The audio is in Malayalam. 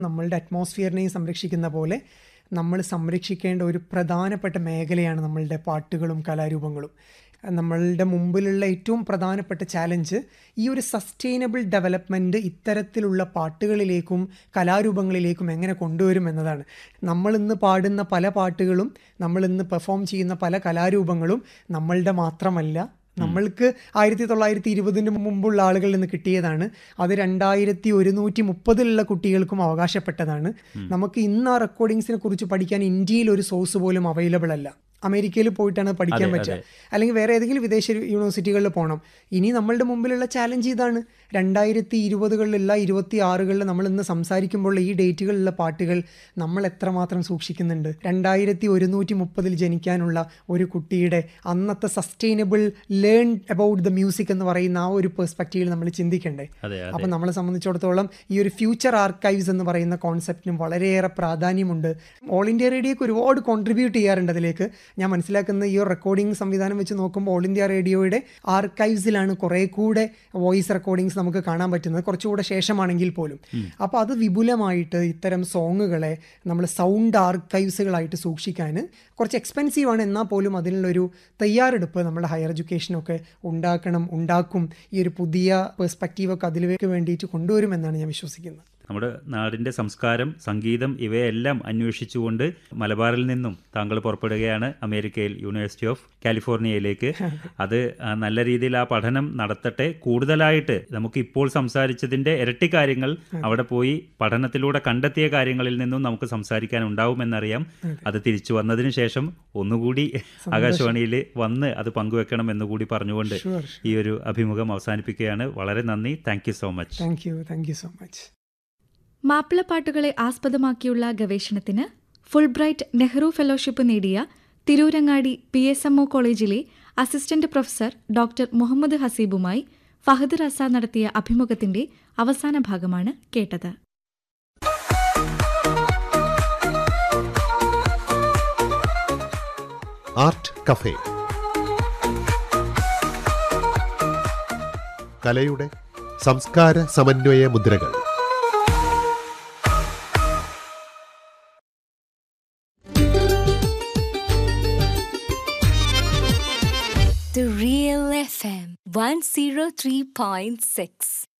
നമ്മളുടെ അറ്റ്മോസ്ഫിയറിനെയും സംരക്ഷിക്കുന്ന പോലെ നമ്മൾ സംരക്ഷിക്കേണ്ട ഒരു പ്രധാനപ്പെട്ട മേഖലയാണ് നമ്മളുടെ പാട്ടുകളും കലാരൂപങ്ങളും നമ്മളുടെ മുമ്പിലുള്ള ഏറ്റവും പ്രധാനപ്പെട്ട ചാലഞ്ച് ഈ ഒരു സസ്റ്റൈനബിൾ ഡെവലപ്മെൻറ്റ് ഇത്തരത്തിലുള്ള പാട്ടുകളിലേക്കും കലാരൂപങ്ങളിലേക്കും എങ്ങനെ കൊണ്ടുവരും എന്നതാണ് നമ്മളിന്ന് പാടുന്ന പല പാട്ടുകളും നമ്മളിന്ന് പെർഫോം ചെയ്യുന്ന പല കലാരൂപങ്ങളും നമ്മളുടെ മാത്രമല്ല നമ്മൾക്ക് ആയിരത്തി തൊള്ളായിരത്തി ഇരുപതിന് മുമ്പുള്ള ആളുകളിൽ നിന്ന് കിട്ടിയതാണ് അത് രണ്ടായിരത്തി ഒരുന്നൂറ്റി മുപ്പതിലുള്ള കുട്ടികൾക്കും അവകാശപ്പെട്ടതാണ് നമുക്ക് ഇന്ന് ആ റെക്കോർഡിങ്സിനെ കുറിച്ച് പഠിക്കാൻ ഇന്ത്യയിൽ ഒരു സോഴ്സ് പോലും അവൈലബിൾ അല്ല അമേരിക്കയിൽ പോയിട്ടാണ് പഠിക്കാൻ അതെ, പറ്റുക അതെ. അല്ലെങ്കിൽ വേറെ ഏതെങ്കിലും വിദേശ യൂണിവേഴ്സിറ്റികളിൽ പോകണം ഇനി നമ്മളുടെ മുമ്പിലുള്ള ചാലഞ്ച് ഇതാണ് രണ്ടായിരത്തി ഇരുപതുകളിലുള്ള ഇരുപത്തി ആറുകളിൽ നമ്മൾ ഇന്ന് സംസാരിക്കുമ്പോൾ ഈ ഡേറ്റുകളിലുള്ള പാട്ടുകൾ നമ്മൾ എത്രമാത്രം സൂക്ഷിക്കുന്നുണ്ട് രണ്ടായിരത്തി ഒരുന്നൂറ്റി മുപ്പതിൽ ജനിക്കാനുള്ള ഒരു കുട്ടിയുടെ അന്നത്തെ sustainable learn about the music എന്ന് പറയുന്ന ആ ഒരു പെർസ്പെക്റ്റീവിൽ നമ്മൾ ചിന്തിക്കണ്ടേ അതെ അതെ അപ്പം നമ്മളെ സംബന്ധിച്ചിടത്തോളം ഈ ഒരു ഫ്യൂച്ചർ ആർക്കൈവ്സ് എന്ന് പറയുന്ന കോൺസെപ്റ്റിനും വളരെയേറെ പ്രാധാന്യമുണ്ട് ഓൾ ഇന്ത്യ റേഡിയോക്ക് ഒരുപാട് കോൺട്രിബ്യൂട്ട് ചെയ്യാറുണ്ട് അതിലേക്ക് ഞാൻ മനസ്സിലാക്കുന്ന ഈ ഒരു റെക്കോർഡിംഗ് സംവിധാനം വെച്ച് നോക്കുമ്പോൾ ഓൾ ഇന്ത്യ റേഡിയോയുടെ ആർക്കൈവ്സിലാണ് കുറേ കൂടെ വോയിസ് റെക്കോർഡിങ്സ് നമുക്ക് കാണാൻ പറ്റുന്നത് കുറച്ചുകൂടെ ശേഷമാണെങ്കിൽ പോലും അപ്പോൾ അത് വിപുലമായിട്ട് ഇത്തരം സോങ്ങുകളെ നമ്മൾ സൗണ്ട് ആർക്കൈവ്സുകളായിട്ട് സൂക്ഷിക്കാൻ കുറച്ച് എക്സ്പെൻസീവ് ആണ് എന്നാൽ പോലും അതിനുള്ളൊരു തയ്യാറെടുപ്പ് നമ്മുടെ ഹയർ എഡ്യൂക്കേഷനൊക്കെ ഉണ്ടാക്കണം ഉണ്ടാക്കും ഈ ഒരു പുതിയ പെർസ്പെക്റ്റീവൊക്കെ അതിലേക്ക് വേണ്ടിയിട്ട് കൊണ്ടുവരുമെന്നാണ് ഞാൻ വിശ്വസിക്കുന്നത് നമ്മുടെ നാടിൻ്റെ സംസ്കാരം സംഗീതം ഇവയെല്ലാം അന്വേഷിച്ചുകൊണ്ട് മലബാറിൽ നിന്നും താങ്കൾ പുറപ്പെടുകയാണ് അമേരിക്കയിൽ യൂണിവേഴ്സിറ്റി ഓഫ് കാലിഫോർണിയയിലേക്ക് അത് ആ, നല്ല രീതിയിൽ ആ പഠനം നടത്തട്ടെ കൂടുതലായിട്ട് നമുക്ക് ഇപ്പോൾ സംസാരിച്ചതിൻ്റെ ഇരട്ടി കാര്യങ്ങൾ അവിടെ പോയി പഠനത്തിലൂടെ കണ്ടെത്തിയ കാര്യങ്ങളിൽ നിന്നും നമുക്ക് സംസാരിക്കാൻ ഉണ്ടാവുമെന്നറിയാം അത് തിരിച്ചു വന്നതിന് ശേഷം ഒന്നുകൂടി ആകാശവാണിയിൽ വന്ന് അത് പങ്കുവെക്കണം എന്നുകൂടി പറഞ്ഞുകൊണ്ട് ഷുവർ ഈ ഒരു അഭിമുഖം അവസാനിപ്പിക്കുകയാണ് വളരെ നന്ദി thank you so much thank you thank you so much മാപ്പിളപ്പാട്ടുകളെ ആസ്പദമാക്കിയുള്ള ഗവേഷണത്തിന് ഫുൾബ്രൈറ്റ് നെഹ്റു ഫെലോഷിപ്പ് നേടിയ Tirurangadi P S M O കോളേജിലെ അസിസ്റ്റന്റ് പ്രൊഫസർ ഡോക്ടർ മുഹമ്മദ് ഹസീബുമായി ഫഹദ് റസ നടത്തിയ അഭിമുഖത്തിന്റെ അവസാന ഭാഗമാണ് കേട്ടത് ആർട്ട് കഫേ കലയുടെ സംസ്കാര സമന്വയ മുദ്രകൾ The Real FM 103.6.